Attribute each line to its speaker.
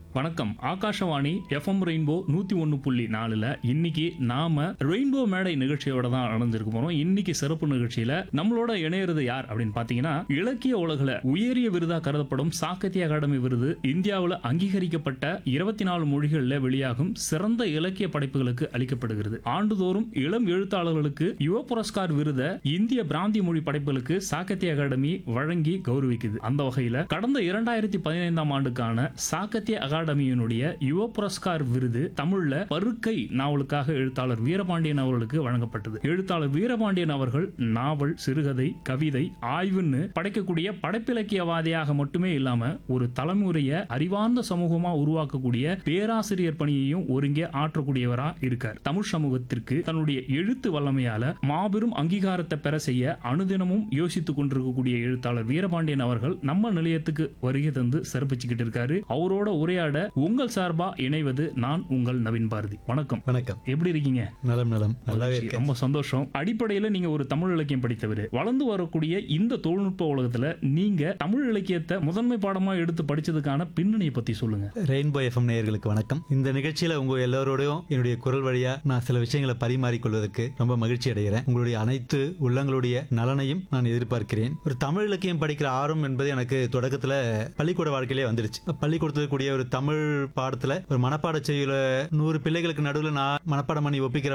Speaker 1: வணக்கம் Akashvani FM rainbow நூத்தி ஒன்னு புள்ளி நாலுல இன்னைக்கு நாம ரெயின்போ மேடை நிகழ்ச்சியோட தான் நடந்திருக்க போறோம் இன்னைக்கு சிறப்பு நிகழ்ச்சியில நம்மளோட இணையிறது யார் அப்படின்னு பாத்தீங்கன்னா இலக்கிய உலகில உயரிய விருதா கருதப்படும் சாகித்ய அகாடமி விருது இந்தியாவுல அங்கீகரிக்கப்பட்ட இருபத்தி நாலு மொழிகள்ல வெளியாகும் சிறந்த இலக்கிய படைப்புகளுக்கு அளிக்கப்படுகிறது ஆண்டுதோறும் இளம் எழுத்தாளர்களுக்கு யுவ புரஸ்கார் விருதை இந்திய பிராந்தி மொழி படைப்புகளுக்கு சாகித்ய அகாடமி வழங்கி கௌரவிக்குது அந்த வகையில கடந்த இரண்டாயிரத்தி பதினைந்தாம் ஆண்டுக்கான சாகித்ய அகாடமியினுடைய யுவ புரஸ்கார் விருது தமிழ்ல பருக்கை நாவலுக்காக எழுத்தாளர் வீரபாண்டியன் அவர்களுக்கு வழங்கப்பட்டது எழுத்தாளர் வீரபாண்டியன் அவர்கள் நாவல் சிறுகதை கவிதை ஆய்வுன்னு படைக்கக்கூடிய படைப்பிலக்கியவாதியாக மட்டுமே இல்லாம ஒரு தலைமுறைய அறிவார்ந்த சமூகமா உருவாக்கக்கூடிய பேராசிரியர் பணியையும் ஒருங்கே ஆற்றக்கூடியவரா இருக்கார் தமிழ் சமூகத்திற்கு தன்னுடைய எழுத்து வல்லமையால மாபெரும் அங்கீகாரத்தை பெற செய்ய அனுதினமும் யோசித்துக் கொண்டிருக்கக்கூடிய எழுத்தாளர் வீரபாண்டியன் அவர்கள் நம்ம நிலையத்துக்கு வருகை தந்து சிறப்பிச்சுக்கிட்டு இருக்காரு அவரோட உரையாட உங்கள் சார்பா இணைவது நான் உங்கள் நவீன் பாரதி வணக்கம்
Speaker 2: வணக்கம்
Speaker 1: எப்படி இருக்கீங்க
Speaker 2: நலம் நலம் நல்லாவே இருக்கேன்
Speaker 1: ரொம்ப சந்தோஷம் அடிப்படையில நீங்க ஒரு தமிழ் இலக்கியம் படித்தவர் வளர்ந்து வரக்கூடிய இந்த தொழில்நுட்ப உலகத்துல நீங்க தமிழ் இலக்கியத்தை முதன்மை பாடமா எடுத்து படிச்சதுக்கான பின்னணியை பத்தி சொல்லுங்க
Speaker 2: ரெயின்போ எஃப்எம் நேயர்களுக்கு வணக்கம் இந்த நிகழ்ச்சியில உங்க எல்லாரோடையும் என்னுடைய குரல் வழியா நான் சில விஷயங்களை பரிமாறிக்கொள்வதற்கு ரொம்ப மகிழ்ச்சி அடைகிறேன் உங்களுடைய அனைத்து உள்ளங்களுடைய நலனையும் நான் எதிர்பார்க்கிறேன் ஒரு தமிழ் இலக்கியம் படிக்கிற ஆர்வம் என்பது எனக்கு தொடக்கத்துல பள்ளிக்கூட வாழ்க்கையிலே வந்துருச்சு பள்ளிக்கூடத்தில் கூடிய ஒரு தமிழ் பாடத்துல ஒரு மனப்பாட செய்யுல நூறு பிள்ளைகளுக்கு நடுவில் நான் மனப்பாடம் பண்ணி ஒப்பிக்கிற